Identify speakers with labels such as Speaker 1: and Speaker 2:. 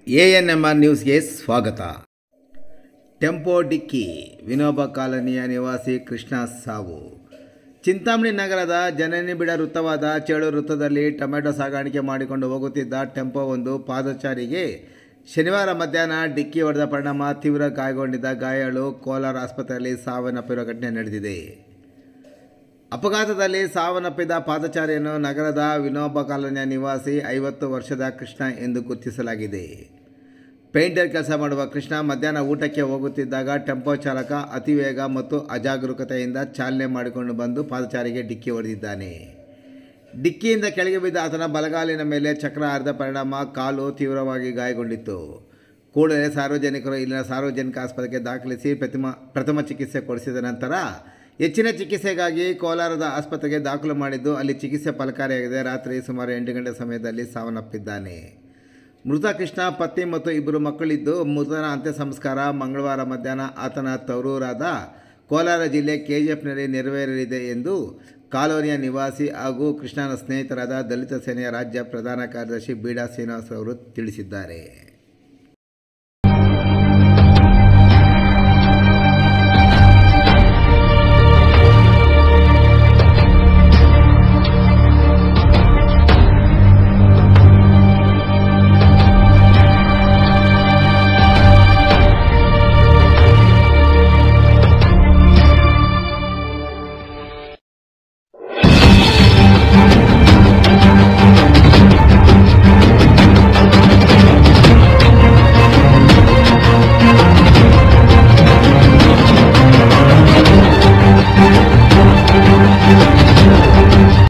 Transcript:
Speaker 1: A N M R ನ್ಯೂಸ್ಗೆ ಸ್ವಾಗತ tempo ಡಿಕ್ಕಿ ವಿನೋಬ ಕಾಲನಿಯ ನಿವಾಸಿ ಕೃಷ್ಣ ಸಾವು ಚಿಂತಾಮಣಿ ನಗರದ ಜನನಿಬಿಡ ವೃತ್ತವಾದ ಚೇಳು ವೃತ್ತದಲ್ಲಿ ಟೊಮೆಟೊ ಸಾಗಾಣಿಕೆ ಮಾಡಿಕೊಂಡು ಹೋಗುತ್ತಿದ್ದ ಟೆಂಪೋ ಒಂದು ಪಾದಚಾರಿಗೆ ಶನಿವಾರ ಮಧ್ಯಾಹ್ನ ಡಿಕ್ಕಿ ಹೊಡೆದ ಪರಿಣಾಮ ತೀವ್ರ ಗಾಯಗೊಂಡಿದ್ದ ಗಾಯಾಳು ಕೋಲಾರ ಆಸ್ಪತ್ರೆಯಲ್ಲಿ ಸಾವನ್ನಪ್ಪಿರುವ ಘಟನೆ ನಡೆದಿದೆ ಅಪಘಾತದಲ್ಲಿ ಸಾವನ್ನಪ್ಪಿದ ಪಾದಚಾರಿಯನ್ನು ನಗರದ ವಿನೋಬ ಕಾಲೋನಿಯ ನಿವಾಸಿ ಐವತ್ತು ವರ್ಷದ ಕೃಷ್ಣ ಎಂದು ಗುರುತಿಸಲಾಗಿದೆ ಪೇಂಟರ್ ಕೆಲಸ ಮಾಡುವ ಕೃಷ್ಣ ಮಧ್ಯಾಹ್ನ ಊಟಕ್ಕೆ ಹೋಗುತ್ತಿದ್ದಾಗ ಟೆಂಪೋ ಚಾಲಕ ಅತಿವೇಗ ಮತ್ತು ಅಜಾಗರೂಕತೆಯಿಂದ ಚಾಲನೆ ಮಾಡಿಕೊಂಡು ಬಂದು ಪಾದಚಾರಿಗೆ ಡಿಕ್ಕಿ ಹೊಡೆದಿದ್ದಾನೆ ಡಿಕ್ಕಿಯಿಂದ ಕೆಳಗೆ ಬಿದ್ದ ಆತನ ಬಲಗಾಲಿನ ಮೇಲೆ ಚಕ್ರ ಹರಿದ ಪರಿಣಾಮ ಕಾಲು ತೀವ್ರವಾಗಿ ಗಾಯಗೊಂಡಿತ್ತು ಕೂಡಲೇ ಸಾರ್ವಜನಿಕರು ಇಲ್ಲಿನ ಸಾರ್ವಜನಿಕ ಆಸ್ಪತ್ರೆಗೆ ದಾಖಲಿಸಿ ಪ್ರಥಮ ಪ್ರಥಮ ಚಿಕಿತ್ಸೆ ಕೊಡಿಸಿದ ನಂತರ ಹೆಚ್ಚಿನ ಚಿಕಿತ್ಸೆಗಾಗಿ ಕೋಲಾರದ ಆಸ್ಪತ್ರೆಗೆ ದಾಖಲು ಮಾಡಿದ್ದು ಅಲ್ಲಿ ಚಿಕಿತ್ಸೆ ಫಲಕಾರಿಯಾಗಿದೆ ರಾತ್ರಿ ಸುಮಾರು ಎಂಟು ಗಂಟೆ ಸಮಯದಲ್ಲಿ ಸಾವನ್ನಪ್ಪಿದ್ದಾನೆ ಮೃತ ಕೃಷ್ಣ ಪತ್ನಿ ಮತ್ತು ಇಬ್ಬರು ಮಕ್ಕಳಿದ್ದು ಮೃತನ ಅಂತ್ಯ ಸಂಸ್ಕಾರ ಮಂಗಳವಾರ ಮಧ್ಯಾಹ್ನ ಆತನ ತವರೂರಾದ ಕೋಲಾರ ಜಿಲ್ಲೆ ಕೆಜಿಎಫ್ನಲ್ಲಿ ನೆರವೇರಲಿದೆ ಎಂದು ಕಾಲೋನಿಯ ನಿವಾಸಿ ಹಾಗೂ ಕೃಷ್ಣನ ಸ್ನೇಹಿತರಾದ ದಲಿತ ಸೇನೆಯ ರಾಜ್ಯ ಪ್ರಧಾನ ಕಾರ್ಯದರ್ಶಿ ಬೀಡಾ ಶ್ರೀನಿವಾಸ್ ಅವರು ತಿಳಿಸಿದ್ದಾರೆ